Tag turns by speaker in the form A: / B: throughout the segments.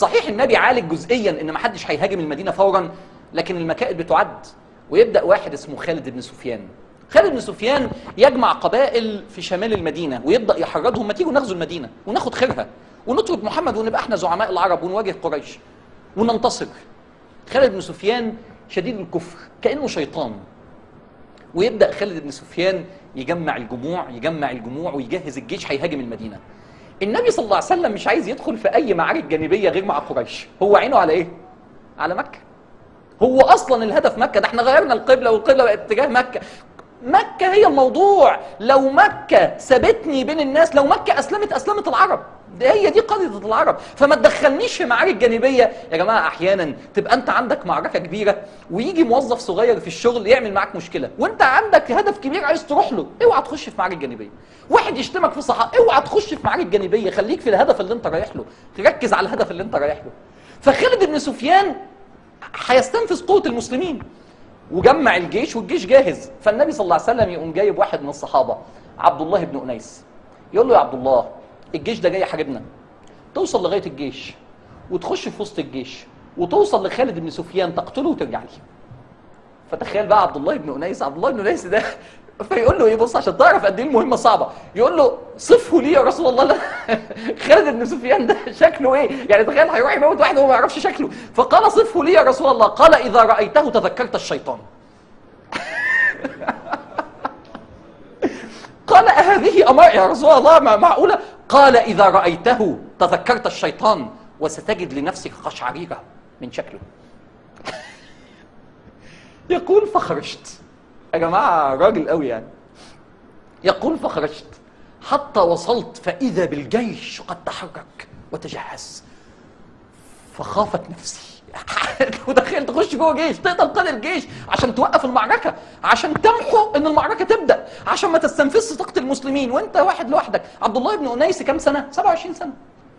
A: صحيح النبي عالج جزئيا ان ما حدش هيهاجم المدينه فورا لكن المكائد بتعد ويبدا واحد اسمه خالد بن سفيان خالد بن سفيان يجمع قبائل في شمال المدينه ويبدا يحرضهم ما تيجوا نغزو المدينه وناخد خيرها ونطرد محمد ونبقى احنا زعماء العرب ونواجه قريش وننتصر خالد بن سفيان شديد الكفر كانه شيطان ويبدا خالد بن سفيان يجمع الجموع يجمع الجموع ويجهز الجيش هيهاجم المدينه النبي صلى الله عليه وسلم مش عايز يدخل في اي معارك جانبيه غير مع قريش هو عينه على ايه على مكه هو اصلا الهدف مكه ده احنا غيرنا القبله والقبله بقت اتجاه مكه مكه هي الموضوع لو مكه سابتني بين الناس لو مكه اسلمت اسلمت العرب ده هي دي قضيه العرب فما تدخلنيش في معارك جانبيه يا جماعه احيانا تبقى انت عندك معركه كبيره ويجي موظف صغير في الشغل يعمل معاك مشكله وانت عندك هدف كبير عايز تروح له اوعى تخش في معارك جانبيه واحد يشتمك في صحة اوعى تخش في معارك جانبيه خليك في الهدف اللي انت رايح له تركز على الهدف اللي انت رايح له فخالد بن سفيان هيستنفذ قوه المسلمين وجمع الجيش والجيش جاهز فالنبي صلى الله عليه وسلم يقوم جايب واحد من الصحابه عبد الله بن انيس يقول له يا عبد الله الجيش ده جاي يحاربنا توصل لغايه الجيش وتخش في وسط الجيش وتوصل لخالد بن سفيان تقتله وترجع لي فتخيل بقى عبد الله بن انيس عبد الله بن انيس ده فيقول له ايه بص عشان تعرف قد ايه المهمه صعبه يقول له صفه لي يا رسول الله لا خالد بن سفيان ده شكله ايه يعني تخيل هيروح يموت واحد وهو ما يعرفش شكله فقال صفه لي يا رسول الله قال اذا رايته تذكرت الشيطان قال هذه أمر يا رسول الله مع- معقولة قال إذا رأيته تذكرت الشيطان وستجد لنفسك قشعريرة من شكله يقول فخرجت يا جماعة راجل قوي يعني يقول فخرجت حتى وصلت فإذا بالجيش قد تحرك وتجهز فخافت نفسي متخيل تخش جوه جيش تقدر قائد الجيش عشان توقف المعركه عشان تمحو ان المعركه تبدا عشان ما تستنفذش طاقه المسلمين وانت واحد لوحدك عبد الله بن انيس كام سنه 27 سنه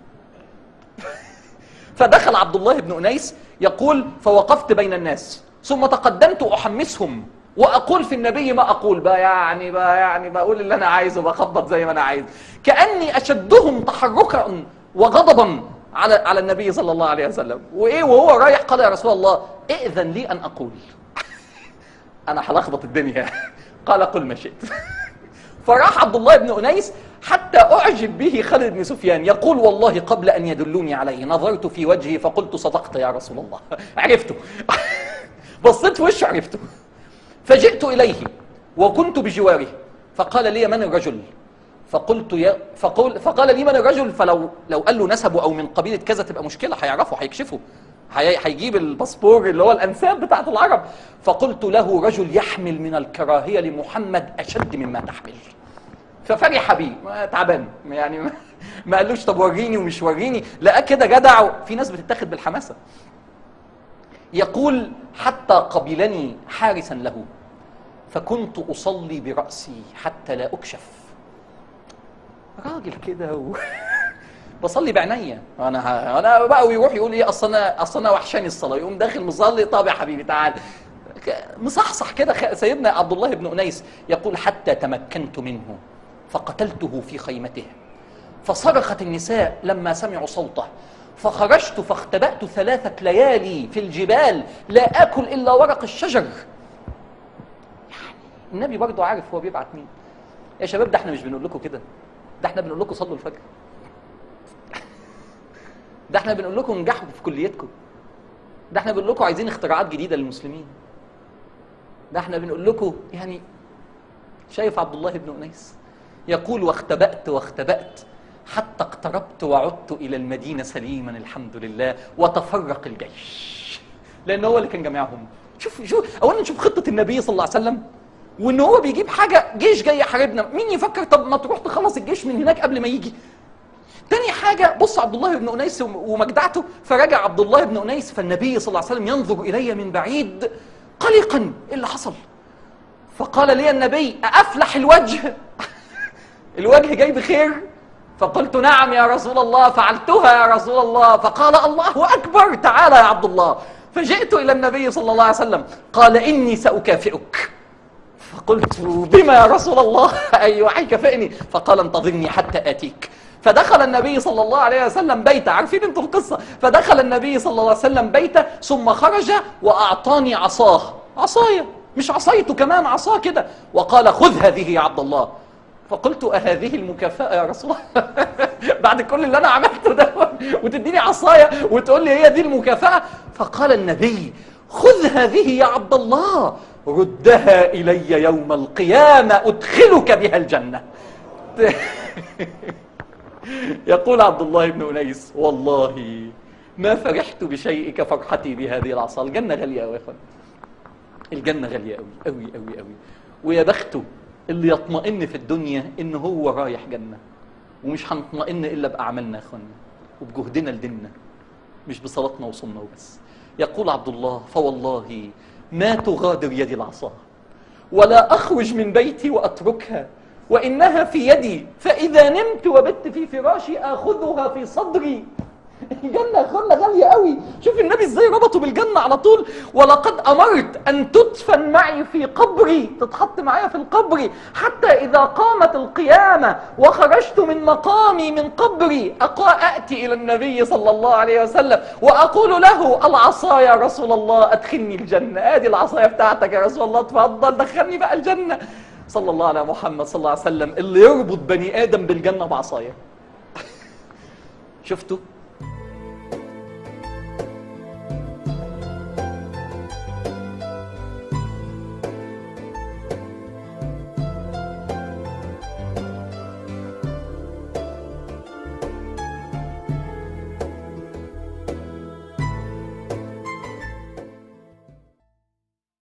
A: فدخل عبد الله بن انيس يقول فوقفت بين الناس ثم تقدمت احمسهم واقول في النبي ما اقول بقى يعني بقى يعني بقول اللي انا عايزه بخبط زي ما انا عايز كاني اشدهم تحركا وغضبا على على النبي صلى الله عليه وسلم وايه وهو رايح قال يا رسول الله ائذن لي ان اقول انا هلخبط الدنيا قال قل ما شئت فراح عبد الله بن انيس حتى اعجب به خالد بن سفيان يقول والله قبل ان يدلوني عليه نظرت في وجهه فقلت صدقت يا رسول الله عرفته بصيت في وشه عرفته فجئت اليه وكنت بجواره فقال لي من الرجل فقلت يا فقول فقال لي من الرجل فلو لو قال له نسبه او من قبيله كذا تبقى مشكله هيعرفه هيكشفه هي- هيجيب الباسبور اللي هو الانساب بتاعت العرب فقلت له رجل يحمل من الكراهيه لمحمد اشد مما تحمل ففرح بيه ما تعبان يعني ما, ما قالوش طب وريني ومش وريني لقاه كده جدع في ناس بتتاخد بالحماسه يقول حتى قبلني حارسا له فكنت اصلي براسي حتى لا اكشف راجل كده و... بصلي بعينيا انا ه... انا بقى ويروح يقول ايه اصل انا اصل انا وحشاني الصلاه يقوم داخل مصلي طب يا حبيبي تعال ك- مصحصح كده خ- سيدنا عبد الله بن انيس يقول حتى تمكنت منه فقتلته في خيمته فصرخت النساء لما سمعوا صوته فخرجت فاختبأت ثلاثة ليالي في الجبال لا آكل إلا ورق الشجر يعني النبي برضه عارف هو بيبعت مين يا شباب ده احنا مش بنقول لكم كده ده احنا بنقول لكم صلوا الفجر ده احنا بنقول لكم انجحوا في كليتكم ده احنا بنقول لكم عايزين اختراعات جديده للمسلمين ده احنا بنقول لكم يعني شايف عبد الله بن انيس يقول واختبأت واختبأت حتى اقتربت وعدت الى المدينه سليما الحمد لله وتفرق الجيش لان هو اللي كان جامعهم شوف شوف اولا نشوف خطه النبي صلى الله عليه وسلم وان هو بيجيب حاجه جيش جاي يحاربنا مين يفكر طب ما تروح تخلص الجيش من هناك قبل ما يجي تاني حاجة بص عبد الله بن أنيس ومجدعته فرجع عبد الله بن أنيس فالنبي صلى الله عليه وسلم ينظر إلي من بعيد قلقا إيه اللي حصل فقال لي النبي أفلح الوجه الوجه جاي بخير فقلت نعم يا رسول الله فعلتها يا رسول الله فقال الله أكبر تعالى يا عبد الله فجئت إلى النبي صلى الله عليه وسلم قال إني سأكافئك فقلت بما يا رسول الله أيوة هيكافئني فقال انتظرني حتى آتيك فدخل النبي صلى الله عليه وسلم بيته عارفين انتوا القصة فدخل النبي صلى الله عليه وسلم بيته ثم خرج وأعطاني عصاه عصايا مش عصايته كمان عصاه كده وقال خذ هذه يا عبد الله فقلت أهذه المكافأة يا رسول الله بعد كل اللي أنا عملته ده وتديني عصاية وتقول لي هي دي المكافأة فقال النبي خذ هذه يا عبد الله ردها إلي يوم القيامة أدخلك بها الجنة يقول عبد الله بن أنيس والله ما فرحت بشيء كفرحتي بهذه العصا الجنة غالية أوي يا أخوان الجنة غالية أوي أوي أوي أوي ويا بخته اللي يطمئن في الدنيا إن هو رايح جنة ومش هنطمئن إلا بأعمالنا يا أخوانا وبجهدنا لديننا مش بصلاتنا وصومنا وبس يقول عبد الله فوالله ما تغادر يدي العصا ولا أخرج من بيتي وأتركها وإنها في يدي فإذا نمت وبت في فراشي آخذها في صدري الجنة يا اخوانا غالية قوي شوف النبي ازاي ربطه بالجنة على طول ولقد أمرت أن تدفن معي في قبري تتحط معايا في القبر حتى إذا قامت القيامة وخرجت من مقامي من قبري أقا أأتي إلى النبي صلى الله عليه وسلم وأقول له العصا يا رسول الله أدخلني الجنة آدي العصاية بتاعتك يا رسول الله تفضل دخلني بقى الجنة صلى الله على محمد صلى الله عليه وسلم اللي يربط بني آدم بالجنة بعصاية شفتوا